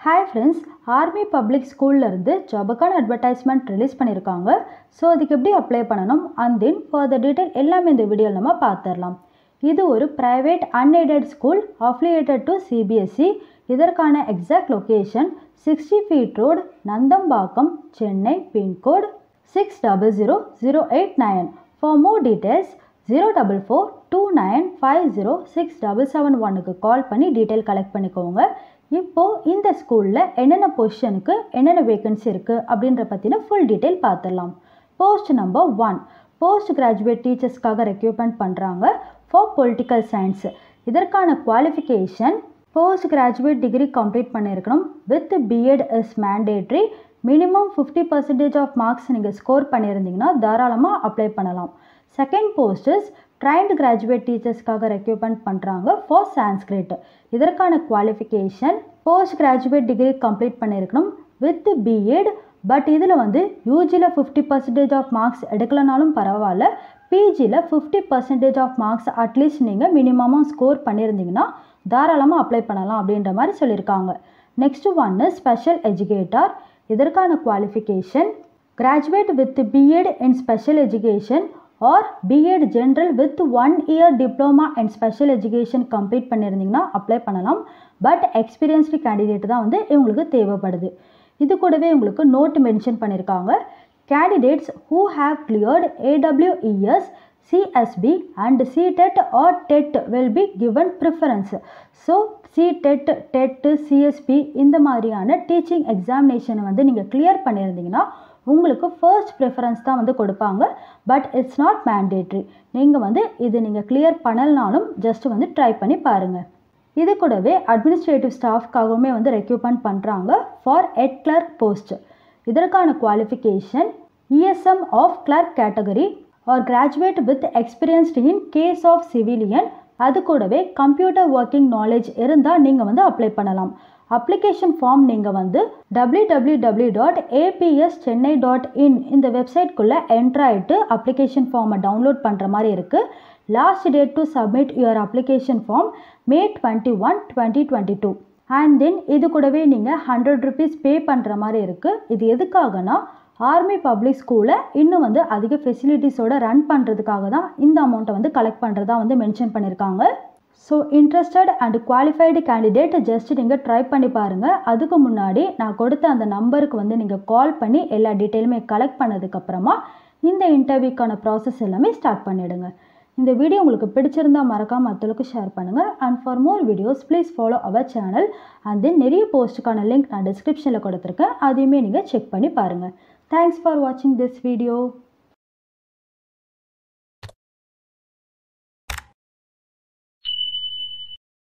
hi friends army public ஸ்கூல்லேருந்து ஜாபுக்கான advertisement release பண்ணியிருக்காங்க ஸோ அதுக்கு எப்படி அப்ளை பண்ணணும் அண்ட் தென் ஃபார் டீட்டெயில் எல்லாமே இந்த வீடியோவில் நம்ம பார்த்துடலாம் இது ஒரு private unaided school affiliated to CBSE இதற்கான exact location sixty feet road Nandambakkam Chennai pincode six double zero zero eight nine for more details zero double four two nine five zero six double seven ஒன்னுக்கு call பண்ணி detail collect பண்ணிக்கோங்க இப்போது இந்த ஸ்கூலில் என்னென்ன பொசிஷனுக்கு என்னென்ன வேகன்சி இருக்குது அப்படின்ற பற்றின ஃபுல் டீட்டெயில் பார்த்துடலாம் post number one post graduate டீச்சர்ஸ்க்காக ரெக்யூப்மெண்ட் பண்ணுறாங்க ஃபார் பொலிட்டிக்கல் சயின்ஸ் இதற்கான qualification post graduate degree complete பண்ணியிருக்கணும் with BEd is mandatory minimum fifty percentage of marks நீங்கள் ஸ்கோர் பண்ணியிருந்தீங்கன்னா தாராளமாக அப்ளை பண்ணலாம் second post is trained graduate டீச்சர்ஸ்க்காக ரெக்யூப்மெண்ட் பண்ணுறாங்க ஃபார் சான்ஸ்கிரிட் இதற்கான qualification post graduate degree complete பண்ணியிருக்கணும் வித் பிஎட் பட் இதில் வந்து யூஜியில் ஃபிஃப்டி பர்சன்டேஜ் ஆஃப் மார்க்ஸ் எடுக்கலனாலும் பரவாயில்ல பிஜியில் fifty percentage of marks at least நீங்கள் மினிமமாக ஸ்கோர் பண்ணியிருந்தீங்கன்னா தாராளமாக அப்ளை பண்ணலாம் அப்படின்ற மாதிரி சொல்லியிருக்காங்க நெக்ஸ்ட் ஒன்று ஸ்பெஷல் எஜுகேட்டர் இதற்கான qualification graduate with BEd in special education or BEd general with one year diploma and special education complete பண்ணியிருந்தீங்கன்னா அப்ளை பண்ணலாம் பட் எக்ஸ்பீரியன்ஸ்டு கேண்டிடேட் தான் வந்து இவங்களுக்கு தேவைப்படுது இது கூடவே உங்களுக்கு நோட் மென்ஷன் பண்ணியிருக்காங்க candidates who have cleared AWES CSB and CTET or TET will be given preference so CTET TET CSB இந்த மாதிரியான டீச்சிங் எக்ஸாமினேஷனை வந்து நீங்கள் கிளியர் பண்ணியிருந்தீங்கன்னா உங்களுக்கு ஃபர்ஸ்ட் ப்ரிஃபரன்ஸ் தான் வந்து கொடுப்பாங்க பட் இட்ஸ் நாட் மேண்டேட்ரி நீங்கள் வந்து இது நீங்கள் கிளியர் பண்ணலனாலும் ஜஸ்ட் வந்து ட்ரை பண்ணி பாருங்கள் இது கூடவே அட்மினிஸ்ட்ரேட்டிவ் ஸ்டாஃப்காகவுமே வந்து ரெக்யூப்மெண்ட் பண்ணுறாங்க ஃபார் எட் கிளர்க் போஸ்ட் இதற்கான qualification ESM of clerk category or graduate with experienced in case of civilian அது கூடவே கம்ப்யூட்டர் ஒர்க்கிங் நாலேஜ் இருந்தால் நீங்கள் வந்து அப்ளை பண்ணலாம் அப்ளிகேஷன் ஃபார்ம் நீங்கள் வந்து W W W dot APS Chennai dot in இந்த வெப்சைட்குள்ளே என்ட்ராயிட்டு அப்ளிகேஷன் ஃபார்மை டவுன்லோட் பண்ணுற மாதிரி இருக்குது last date to submit your application form May twenty one twenty twenty two and then இது கூடவே நீங்கள் ஹண்ட்ரட் ருபீஸ் பே பண்ணுற மாதிரி இருக்குது இது எதுக்காகனா ஆர்மி பப்ளிக் ஸ்கூலை இன்னும் வந்து அதிக ஃபெசிலிட்டிஸோட ரன் பண்ணுறதுக்காக தான் இந்த அமௌண்ட்டை வந்து கலெக்ட் பண்ணுறதா வந்து மென்ஷன் பண்ணியிருக்காங்க so interested and qualified candidate just நீங்கள் ட்ரை பண்ணி பாருங்கள் அதுக்கு முன்னாடி நான் கொடுத்த அந்த நம்பருக்கு வந்து நீங்கள் கால் பண்ணி எல்லா டீட்டெயிலுமே கலெக்ட் பண்ணதுக்கப்புறமா இந்த இன்டர்வியூக்கான ப்ராசஸ் எல்லாமே ஸ்டார்ட் பண்ணிவிடுங்க இந்த வீடியோ உங்களுக்கு பிடிச்சிருந்தா மறக்காம மற்றவங்களுக்கு ஷேர் பண்ணுங்கள் and for more videos please follow our channel and then நிறைய போஸ்ட்டுக்கான லிங்க் நான் டிஸ்கிரிப்ஷனில் கொடுத்துருக்கேன் அதையுமே நீங்கள் செக் பண்ணி பாருங்கள் தேங்க்ஸ் ஃபார் வாட்சிங் திஸ் வீடியோ